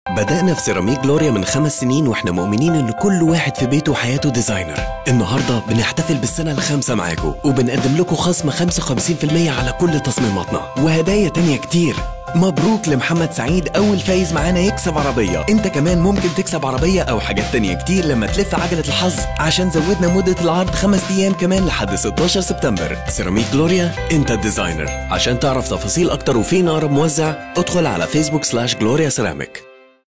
بدأنا في سيراميك جلوريا من خمس سنين واحنا مؤمنين ان كل واحد في بيته وحياته ديزاينر النهارده بنحتفل بالسنة الخامسة معاكم وبنقدم لكم خصم 55% على كل تصميماتنا وهدايا تانية كتير مبروك لمحمد سعيد أول فايز معانا يكسب عربية أنت كمان ممكن تكسب عربية أو حاجات تانية كتير لما تلف عجلة الحظ عشان زودنا مدة العرض خمس أيام كمان لحد 16 سبتمبر سيراميك جلوريا أنت الديزاينر عشان تعرف تفاصيل أكتر وفين أقرب موزع ادخل على فيسبوك سلاش جلوريا سيراميك